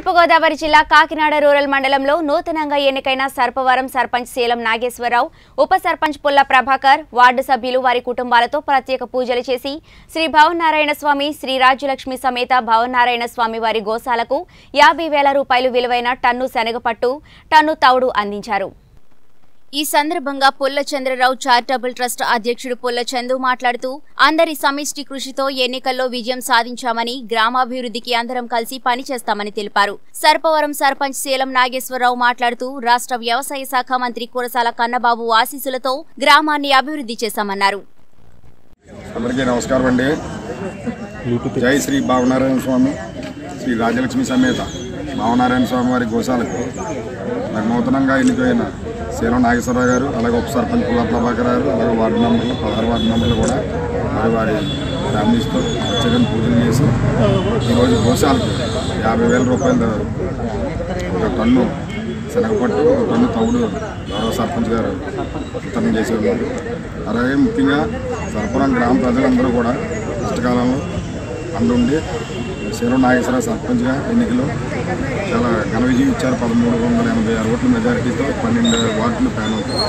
తూర్పుగోదావరి జిల్లా కాకినాడ రూరల్ మండలంలో నూతనంగా ఎన్నికైన సర్పవరం సర్పంచ్ శీలం నాగేశ్వరరావు ఉప సర్పంచ్ పుల్ల ప్రభాకర్ వార్డు సభ్యులు వారి కుటుంబాలతో ప్రత్యేక పూజలు చేసి శ్రీ భవనారాయణ స్వామి శ్రీ రాజ్యలక్ష్మి సమేత భవనారాయణ స్వామి వారి గోశాలకు యాభై వేల రూపాయలు విలువైన టన్ను శనగపట్టు టన్ను తౌడు అందించారు ఈ సందర్భంగా పుల్ల చంద్రరావు చారిటబుల్ ట్రస్ట్ అధ్యక్షుడు పుల్ల చందు మాట్లాడుతూ అందరి సమిష్టి కృషితో ఎన్నికల్లో విజయం సాధించామని గ్రామాభివృద్ధికి అందరం కలిసి పనిచేస్తామని తెలిపారు సర్పవరం సర్పంచ్ శీలం నాగేశ్వరరావు మాట్లాడుతూ రాష్ట్ర వ్యవసాయ శాఖ మంత్రి కురసాల కన్నబాబు ఆశీస్సులతో గ్రామాన్ని అభివృద్ధి చేశామన్నారు అందరికీ నమస్కారం అండి జై శ్రీ భావనారాయణ స్వామి శ్రీ రాజలక్ష్మి సమేత భావనారాయణ స్వామి వారి గోశాలకు మరి నూతనంగా ఎన్నికైన శీలం నాగేశ్వరరావు గారు అలాగే ఉప సర్పంచ్ పుల్ల ప్రభాకర్ గారు అలాగే వార్డు మెంబర్లు పదహారు వార్డు మెంబర్లు కూడా మరి వారి ఫ్యామిలీస్తో ప్రత్యేకంగా పూజలు చేసి ఈరోజు గోశాలకు యాభై వేల రూపాయలు ఒక టన్ను శనగపట్టు ఒక టన్ను తవుడు గౌరవ సర్పంచ్ గారు వితరణ చేసి ఉన్నారు అలాగే ముఖ్యంగా సర్పరం గ్రామ ప్రజలందరూ కూడా కష్టకాలంలో అందుండి శివరాం నాగేశ్వర సర్పంచ్గా ఎన్నికలు చాలా ఘన విజయం ఇచ్చారు పదమూడు వందల ఎనభై ఆరు ఓట్ల మెజారిటీతో పన్నెండు వార్డులు ప్యాన్ అవుతారు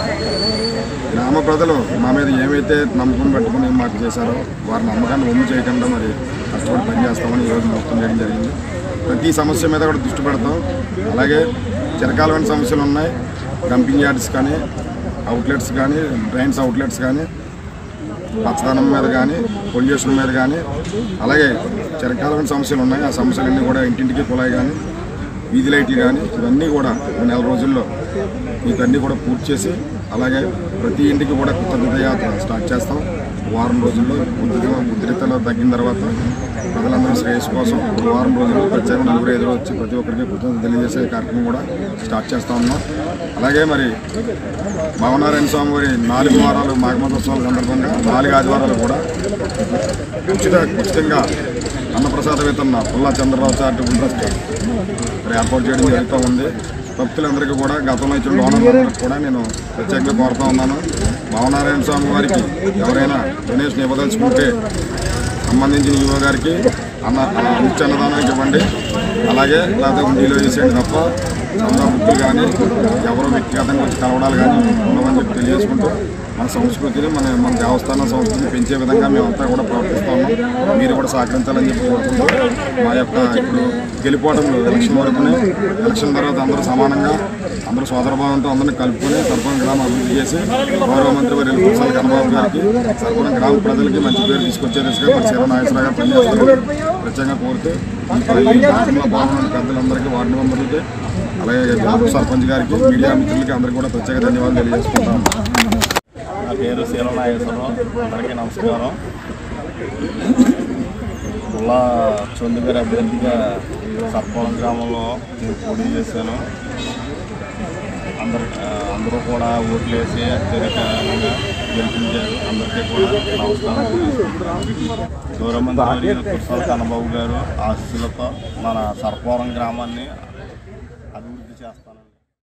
గ్రామ ప్రజలు మా మీద ఏమైతే నమ్మకం పెట్టుకుని మాకు చేశారో వారి నమ్మకాన్ని ఒమ్ము చేయకుండా మరి కష్టపడి పనిచేస్తామని ఈరోజు మొత్తం చేయడం జరిగింది ప్రతి సమస్య మీద కూడా దృష్టి పెడతాం అలాగే చిరకాలమైన సమస్యలు ఉన్నాయి డంపింగ్ యార్డ్స్ కానీ అవుట్లెట్స్ కానీ డ్రైన్స్ అవుట్లెట్స్ కానీ పచ్చదనం మీద కానీ పొల్యూషన్ మీద కానీ అలాగే చిరకాలమైన సమస్యలు ఉన్నాయి ఆ సమస్యలన్నీ కూడా ఇంటింటికి కుళాయి కానీ వీధి లైట్లు కానీ ఇవన్నీ కూడా ఈ నెల రోజుల్లో వీటన్నీ కూడా పూర్తి చేసి అలాగే ప్రతి ఇంటికి కూడా కృతజ్ఞత యాత్ర స్టార్ట్ చేస్తాం వారం రోజుల్లో ఉద్రిత ఉద్రితలో తగ్గిన తర్వాత ప్రజలందరూ శ్రేయస్సు కోసం ఒక వారం రోజుల్లో ప్రత్యేక నలుగురు ఐదు వచ్చి ప్రతి ఒక్కరికి కృతజ్ఞత తెలియజేసే కార్యక్రమం కూడా స్టార్ట్ చేస్తా ఉన్నాం అలాగే మరి భవనారాయణ స్వామి వారి నాలుగు వారాలు మాఘమతోత్సవాల సందర్భంగా నాలుగు ఆదివారాలు కూడా ఉచిత ఉచితంగా అన్నప్రసాద వితరణ పుల్లా చంద్రరావు చారిటబుల్ ట్రస్ట్ మరి ఏర్పాటు చేయడం జరుగుతూ ఉంది భక్తులందరికీ కూడా గతంలో ఇచ్చిన డోనర్లందరికీ కూడా నేను ప్రత్యేకంగా కోరుతా ఉన్నాను భవనారాయణ స్వామి వారికి ఎవరైనా డొనేషన్ ఇవ్వదలుచుకుంటే సంబంధించిన యువ గారికి అన్న నిత్య అన్నదానానికి ఇవ్వండి అలాగే లేకపోతే ఉండిలో వేసేయండి తప్ప చందా బుద్ధులు కానీ ఎవరో వ్యక్తిగతంగా వచ్చి కలవడాలు కానీ ఉండవని చెప్పి తెలియజేసుకుంటూ మన సంస్కృతిని మన మన దేవస్థాన సంస్కృతిని పెంచే విధంగా మేమంతా కూడా ప్రవర్తిస్తా ఉన్నాం మీరు కూడా సహకరించాలని చెప్పి కోరుకుంటూ మా యొక్క ఇప్పుడు గెలిపోవడంలో ఎలక్షన్ వరకునే ఎలక్షన్ తర్వాత అందరూ సమానంగా అందరూ సోదరభావంతో అందరిని కలుపుకొని సర్పం గ్రామం అభివృద్ధి చేసి గౌరవ మంత్రి వారి కురసాల కన్నబాబు గారికి సర్పం గ్రామ ప్రజలకి మంచి పేరు తీసుకొచ్చే దిశగా మరి శివ నాగేశ్వర గారు పనిచేస్తారు ప్రత్యేకంగా కోరుతూ ఈ పని- ఈ కార్యక్రమంలో పాల్గొన్న పెద్దలందరికీ వార్డు మెంబర్లకి అలాగే గ్రామ సర్పంచ్ గారికి మీడియా మిత్రులకి అందరికీ కూడా ప్రత్యేక ధన్యవాదాలు తెలియజేసుకుంటాం నా పేరు శీలం నాగేశ్వరరావు అందరికీ నమస్కారం పుల్లా చందు గారి అభ్యర్థిగా సర్పవరం గ్రామంలో నేను పోటీ చేశాను అందరు ఆ, అందరూ కూడా ఓట్లు వేసి అత్యధికంగా గెలిపించారు అందరికీ కూడా నమస్కారం తెలియజేసుకుంటున్నాను. గౌరవమంత్రి కుర్సాల కన్నబాబు గారు ఆశీస్సులతో మన సర్పవరం గ్రామాన్ని అభివృద్ధి చేస్తాను